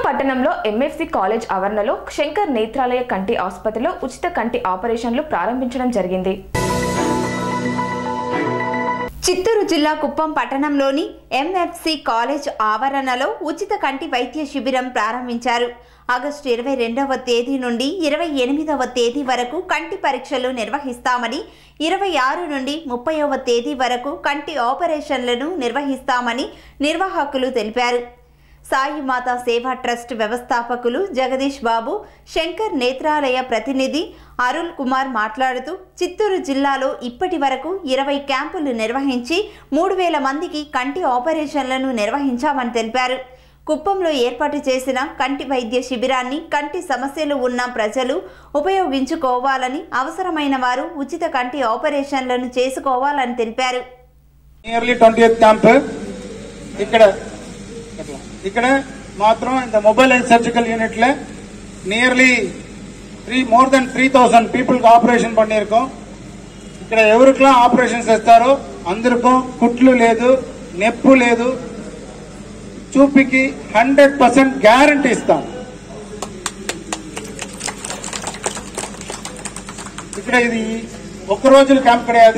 పట్టణంలో MFC college ఆవరణలో శంకర్ నేత్రాలయ కంటి ఆసుపత్రిలో ఉచిత కంటి ఆపరేషన్లు ప్రారంభించడం జరిగింది చిత్తూరు జిల్లా కుప్పం పట్టణంలోని ఎంఎఫ్సి కాలేజ్ ఆవరణలో ఉచిత కంటి వైద్య శిబిరం ప్రారంభించారు ఆగస్టు ఇరవై రెండవ తేదీ నుండి ఇరవై ఎనిమిదవ తేదీ వరకు కంటి పరీక్షలు నిర్వహిస్తామని ఇరవై ఆరు నుండి ముప్పైవ తేదీ వరకు కంటి ఆపరేషన్లను నిర్వహిస్తామని నిర్వాహకులు తెలిపారు సాయిమాత సేవా ట్రస్ట్ వ్యవస్థాపకులు జగదీష్ బాబు శంకర్ నేత్రాలయ ప్రతినిధి అరుణ్ కుమార్ మాట్లాడుతూ చిత్తూరు జిల్లాలో ఇప్పటి వరకు ఇరవై క్యాంపులు నిర్వహించి మూడు వేల మందికి కంటి ఆపరేషన్లను నిర్వహించామని తెలిపారు కుప్పంలో ఏర్పాటు చేసిన కంటి వైద్య శిబిరాన్ని కంటి సమస్యలు ఉన్న ప్రజలు ఉపయోగించుకోవాలని అవసరమైన వారు ఉచిత కంటి ఆపరేషన్లను చేసుకోవాలని తెలిపారు నియర్లీ ట్వంటీ ఎయిత్ క్యాంప్ ఇక్కడ ఇక్కడ మాత్రం இந்த மொபைல் அண்ட் சர்ஜிக்கல் யூனிட்ல nearly three more than three thousand పీపుల్కి ఆపరేషన్ பண்ணியிருக்கோம் ఇక్కడ ఎవరికెல்லாம் ఆపరేషన్ చేస్తారో అందరికం కుట్లు లేదు నెప్పు లేదు చూపికి హండ్రెడ్ పర్సెంట్ గ్యారంటీ ఇస్తాం ఇక్కడ ఇది ఒక్క రోజుల క్యాంప్ கிடையாது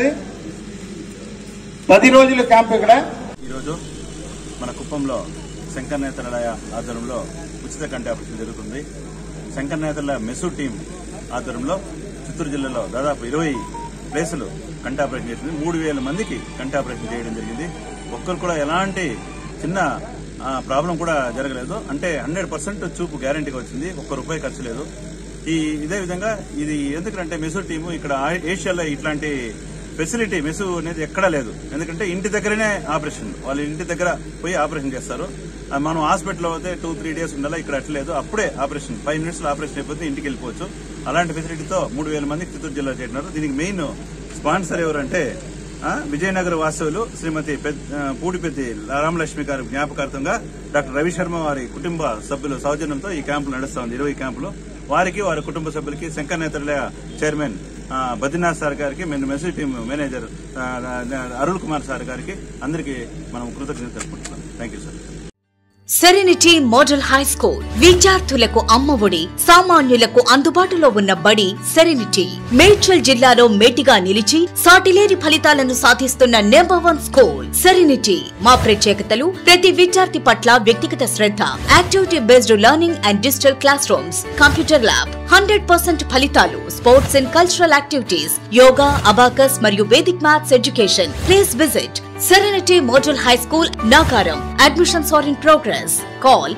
పది రోజుల క్యాంప్ ఇక్కడ ఈరోజు మన కుప్పంలో శంకర్ నేతరాలయ ఆధ్వర్యంలో ఉచిత కంటి ఆపరేషన్ జరుగుతుంది శంకర్ నేతరాలయ మెసు టీం ఆధ్వర్యంలో చిత్తూరు జిల్లాలో దాదాపు ఇరవై ప్లేసులు కంటి ఆపరేషన్ చేసింది మూడు వేల మందికి కంటి ఆపరేషన్ చేయడం జరిగింది ఒక్కరు కూడా ఎలాంటి చిన్న ఆ, ప్రాబ్లం కూడా జరగలేదు అంటే హండ్రెడ్ పర్సెంట్ చూపు గ్యారంటీగా వచ్చింది ఒక్క రూపాయి ఖర్చు లేదు ఈ ఇదే విధంగా ఇది ఎందుకంటే మెసు టీము ఇక్కడ ఆ- ఏషియాలో ఇట్లాంటి ఫెసిలిటీ మెసు అనేది ఎక్కడా లేదు ఎందుకంటే ఇంటి దగ్గరనే ఆపరేషన్ వాళ్ళు ఇంటి దగ్గర పోయి ఆపరేషన్ చేస్తారు ఆ, మనం హాస్పిటల్లో అయితే టూ త్రీ డేస్ ఉండాలి ఇక్కడ అట్లేదు అప్పుడే ఆపరేషన్ ఫైవ్ మినిట్స్ లో ఆపరేషన్ అయిపోతే ఇంటికి వెళ్ళిపోవచ్చు అలాంటి ఫెసిలిటీతో మూడు వేల మందికి చిత్తూరు జిల్లా చేసినారు దీనికి మెయిన్ స్పాన్సర్ ఎవరంటే ఆ, విజయనగర వాస్తవులు శ్రీమతి పెద్- ఆ, పూడిపెద్ది రామలక్ష్మి గారి జ్ఞాపకార్థంగా డాక్టర్ రవి శర్మ వారి కుటుంబ సభ్యుల సౌజన్యంతో ఈ క్యాంపులు నడుస్తా ఉంది ఇరవై క్యాంపులు వారికి వారి కుటుంబ సభ్యులకి శంకర్ నేతృలయ చైర్మన్ ఆ, బద్రీనాథ్ సార్ గారికి మేము మెసేజ్ టీమ్ మేనేజర్ ఆ, అరుణ్ కుమార్ సార్ గారికి అందరికీ మనం కృతజ్ఞత తెలుపుకుంటున్నాం thank you sir Serenity Model High School విద్యార్థులకు అమ్మఒడి సామాన్యులకు అందుబాటులో ఉన్న బడి సెరెనిటీ మేడ్చల్ జిల్లాలో మేటిగా నిలిచి సాటిలేని ఫలితాలను సాధిస్తున్న నెంబర్ వన్ స్కూల్ సెరెనిటీ మా ప్రత్యేకతలు ప్రతి విద్యార్థి పట్ల వ్యక్తిగత శ్రద్ధ activity based learning and digital classrooms computer lab hundred percent ఫలితాలు sports and cultural activities yoga abacus మరియు Vedic maths education please visit Serenity Model High School, Nagaram. Admissions are in progress. Call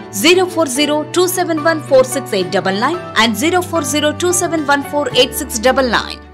040 and 040 271 48699